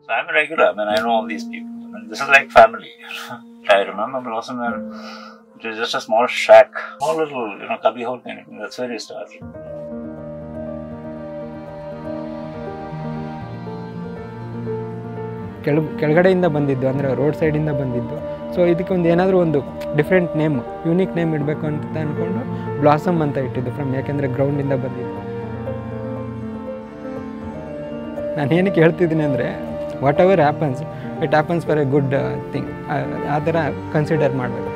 I'm regular. I mean, I know all these people. I mean, this is like family. I remember Blossom when it was just a small shack, small little, you know, cubby hole kind of thing. That's where we started. ಕೆಳ ಕೆಳಗಡೆಯಿಂದ ಬಂದಿದ್ದು ಅಂದರೆ road ಸೈಡಿಂದ ಬಂದಿದ್ದು so ಇದಕ್ಕೆ ಒಂದು ಏನಾದರೂ ಒಂದು ಡಿಫ್ರೆಂಟ್ ನೇಮ್ ಯೂನಿಕ್ ನೇಮ್ ಇಡಬೇಕು ಅಂತ ಅಂದ್ಕೊಂಡು ಬ್ಲಾಸಮ್ ಅಂತ ಇಟ್ಟಿದ್ದು ಫ್ರಮ್ ಯಾಕೆಂದರೆ ಗ್ರೌಂಡಿಂದ ಬಂದಿದ್ದು ನಾನು ಏನಕ್ಕೆ ಹೇಳ್ತಿದ್ದೀನಿ ಅಂದರೆ whatever happens it happens for a good thing ಆ ಥರ ಕನ್ಸಿಡರ್ ಮಾಡಬೇಕು